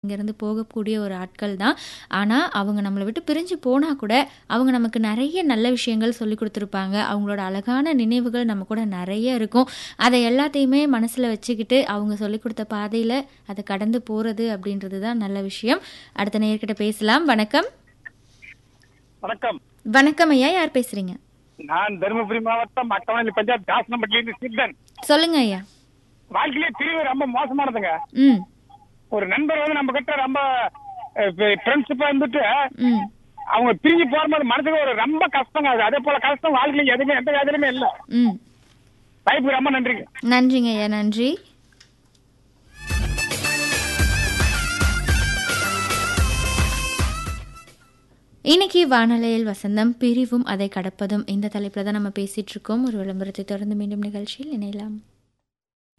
இங்கேருந்து போகக்கூடிய ஒரு ஆட்கள் தான் ஆனால் அவங்க நம்மளை விட்டு பிரிஞ்சு போனால் கூட அவங்க நமக்கு நிறைய நல்ல விஷயங்கள் சொல்லி கொடுத்துருப்பாங்க அவங்களோட அழகான நினைவுகள் நம்ம கூட நிறைய இருக்கும் அதை எல்லாத்தையுமே மனசில் வச்சுக்கிட்டு அவங்க சொல்லி கொடுத்த பாதையில் அதை கடந்து போகிறது அப்படின்றது தான் நல்ல விஷயம் அடுத்த நேர்கிட்ட பேசலாம் வணக்கம் வணக்கம் வணக்கம் ஐயா யார் பேசுகிறீங்க நான் தருமபுரி மாவட்டம் அட்டவணை பஞ்சாயத்து தாசனம்பட்டிலிருந்து சித்தன் சொல்லுங்க ஐயா வாழ்க்கையிலே பிரிவு ரொம்ப மோசமானதுங்க ம் ஒரு நண்பர் வந்து நம்ம கிட்ட ரொம்ப ஃப்ரெண்ட்ஷிப்பா இருந்துட்டு ம் அவங்க பிரிஞ்சு போகும்போது மனசுக்கு ஒரு ரொம்ப கஷ்டங்க அது அதே போல கஷ்டம் வாழ்க்கையில எதுவுமே எந்த வேதனையுமே இல்ல ம் வாய்ப்புக்கு ரொம்ப நன்றிங்க நன்றிங்க ஐயா நன்றி இன்னைக்கு வானலையில் வசந்தம் பிரிவும் அதை கடப்பதும் இந்த தலைப்பில் தான் நம்ம பேசிட்டு இருக்கோம் ஒரு விளம்பரத்தை தொடர்ந்து மீண்டும் நிகழ்ச்சியில் இணையலாம்